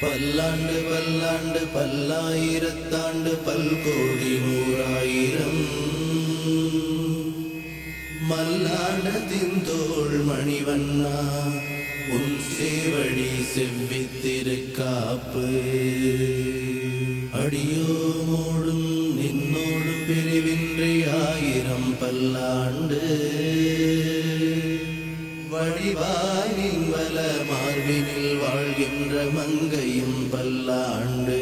பல்லாண்டு பல்லாண்டு பல்லாயிரத்தாண்டு பல்கோடி நூறாயிரம் மல்லாண்டத்தின் தோள் மணிவண்ணா உன் சேவடி செவ்வித்திருக்காப்பு அடியோமோடும் நின்னோடு பிரிவின்றி ஆயிரம் பல்லாண்டு வடிவாயின் வல மார்பினில் வாழ்கின்ற மங்கையும் பல்லாண்டு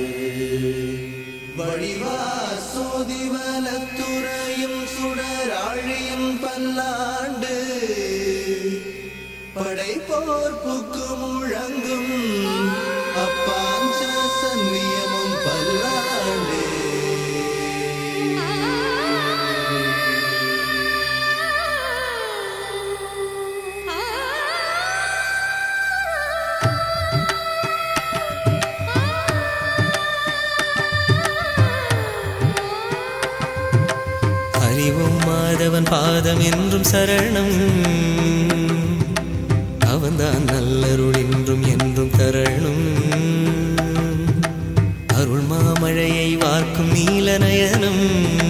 வடிவா சோதிவலத்துறையும் சுடராழியும் பல்லாண்டு படைப்போர் புக்கு முழங்கும் அப்பாஞ்ச சன்னியமும் பல்லாண்டு அறிவும் மாதவன் பாதம் என்றும் சரணம் அவன்தான் நல்லருள் என்றும் என்றும் தரணும் அருள் மாமழையை வார்க்கும் நீலநயனம்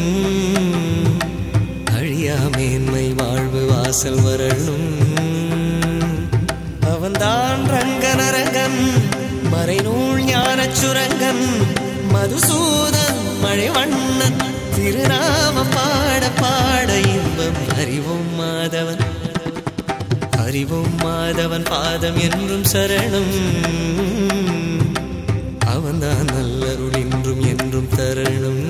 அழியா மேன்மை வாழ்வு வாசல் வரணும் அவன்தான் ரங்கனரங்கன் மறைநூல் ஞானச் சுரங்கன் மதுசூதன் மழைவண்ணன் திருநாமம் பாட பாட இன்பம் அறிவோம் மாதவன் அறிவோம் மாதவன் பாதம் என்றும் சரணம் அவன்தான் நல்லருள் என்றும் என்றும் தரணும்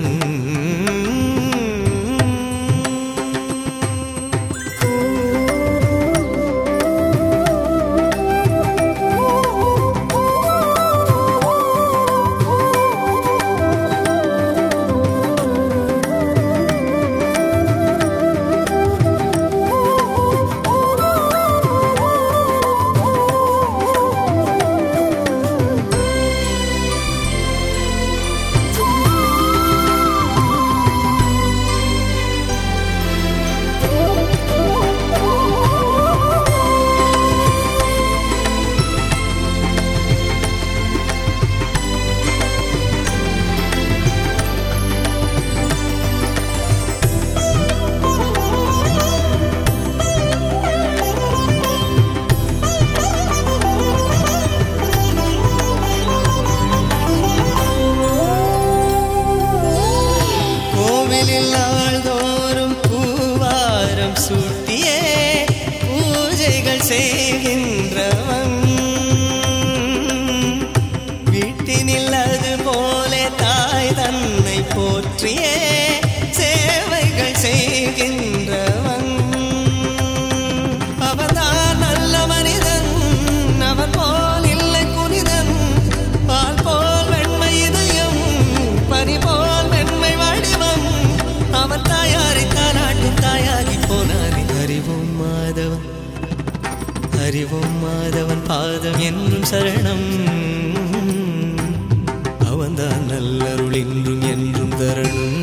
கோவிலில் நாள்தோறும் பூவாரம் சூட்டியே பூஜைகள் செய்கின்றவன் வீட்டினில் அது போல தாய் தன்னை போற்றியே சேவைகள் செய்கின்றவன் அவன்தான் நல்ல மனிதன் அவன் போல் இல்லை புனிதன் பால் போல் வெண்மை இதயம் பனி போல் வெண்மை வடிவம் அவன் தாயாரை தாராட்டும் தாயாகி போனானே அறிவோம் மாதவன் அறிவோம் மாதவன் பாதம் என்றும் சரணம் அவன்தான் நல்லருள் என்றும் என்றும் தரணும்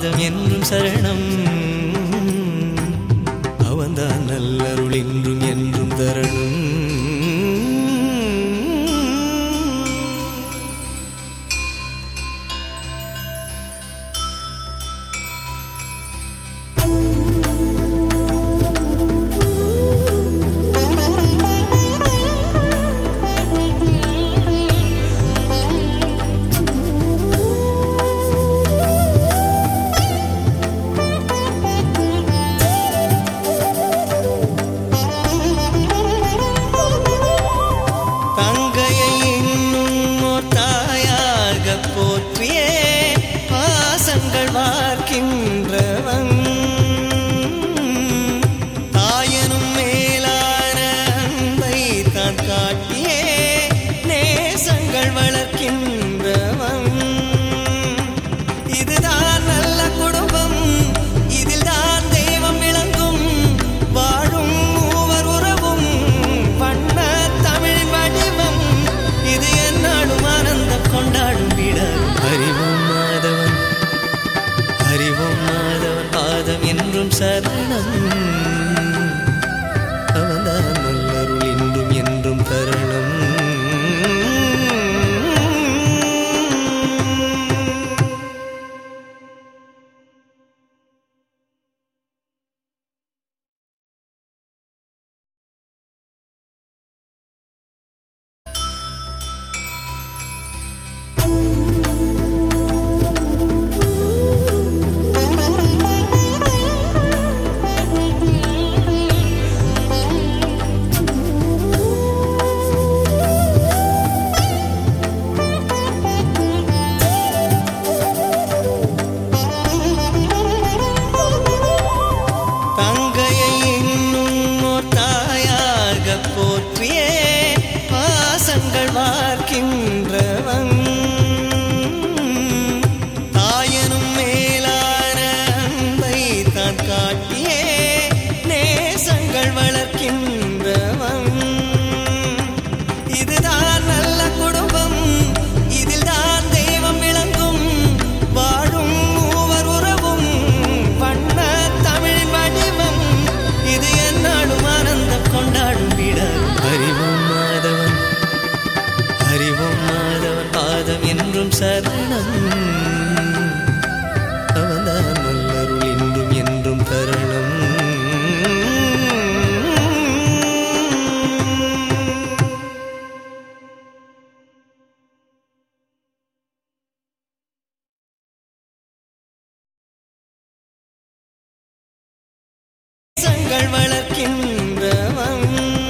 பாதம் என்றும் சரணம் அவன்தான் நல்லருள் என்றும் என்றும் தரணும் தங்கையை இன்னும் ஓர் தாயாக போற்றியே பாசங்கள் வார்க்கின்றவன் தாயனும் மேலான அன்பை தான் காட்டியே நேசங்கள் வளர்க்கின்றவன் இதுதான் நல்ல குடும்பம் இதில் தான் தெய்வம் விளங்கும் வாழும் மூவர் உறவும் வண்ண தமிழின் வடிவம் இது என்னாடும் ஆனந்தம் கொண்டாடும் வீடாகும் அறிவோம் மாதவன் அறிவோம் மாதவன் பாதம் என்றும் சரணம் அவன்தான் நல்லருள் என்றும் என்றும் தருணம் தங்கையை இன்னும் ஓர் தாயாக போற்றியே பாசங்கள் வார்க்கின்றவன் தாயனும் மேலான அன்பை தான் காட்டியே நேசங்கள் வளர்க்கின்றவன் இதுதான் நல்ல குடும்பம் இதில் தான் தெய்வம் விளங்கும் வாழும் மூவர் உறவும் வண்ண தமிழின் வடிவம் இது என்னாடும் ஆனந்தம் கொண்டாடும் வீடாகும் அறிவோம் மாதவன் அறிவோம் மாதவன் பாதம் என்றும் சரணம் அவன்தான் நல்லருள் என்றும் என்றும் தருணம் நேசங்கள் வளர்க்கின்றவன்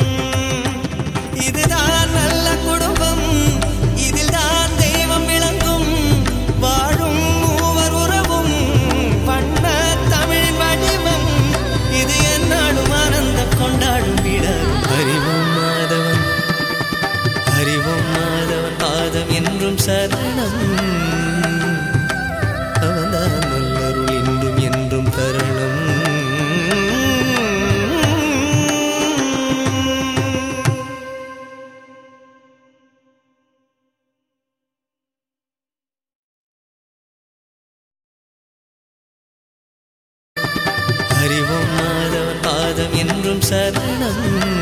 இதுதான் நல்ல குடும்பம் இதில் தான் தெய்வம் விளங்கும் வாழும் மூவர் உறவும் வண்ண தமிழின் வடிவம் இது என்னாடும் ஆனந்தம் கொண்டாடும் வீடாகும் அறிவோம் மாதவன் அறிவோம் மாதவன் பாதம் என்றும் சரணம் அவன்தான் நல்லருள் என்றும் என்றும் தருணம் அறிவோம் மாதவன் பாதம் என்றும் சரணம்